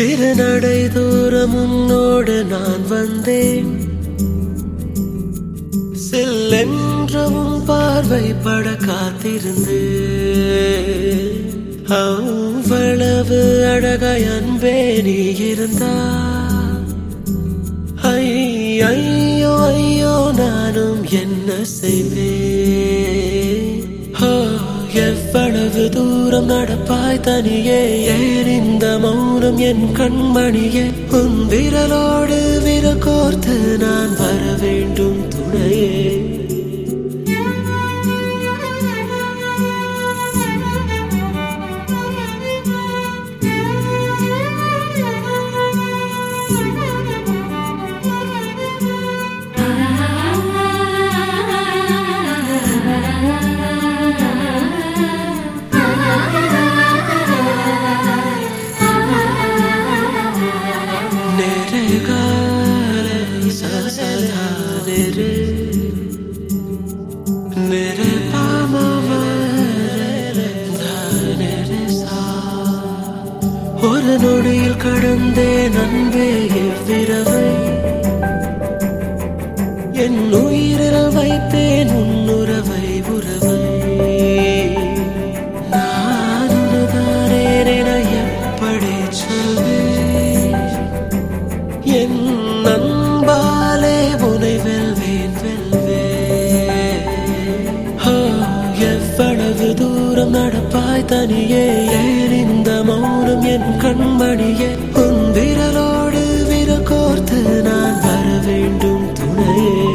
சிறு நடை தூரம் உன்னோடு நான் வந்தேன் செல்லென்றவும் பார்வை பட காத்திருந்து அவ்வளவு அழகாய் அன்பே நீ இருந்தா ஐ ஐயோ ஐயோ நானும் என்ன செய்வேன் ஆ, எவ்வளவு தூரம் நடப்பாய் தனியே ஏன் இந்த மௌனம் என் கண்மணியே உன் விரலோடு விரல் கோர்த்து நான் வர வேண்டும் துணையே நேரே காலே சசதா நேரே நேரே பாமவரே தானேரே சா ஒரு நொடியில் கடந்தேன் அன்பே எவ்விரவை என் உயிரில் வைப்பேன் உன்னுறவை உறவை நான் உனதானே என எப்படி சொல்வேன் என் நண்பாலே உனை வெல்வேன் வெல்வேன் ஆ, எவ்வளவு தூரம் நடப்பாய் தனியே ஏன் இந்த மௌனம் என் கண்மணியே உன் விரலோடு விரல் கோர்த்து நான் வர வேண்டும் துணையே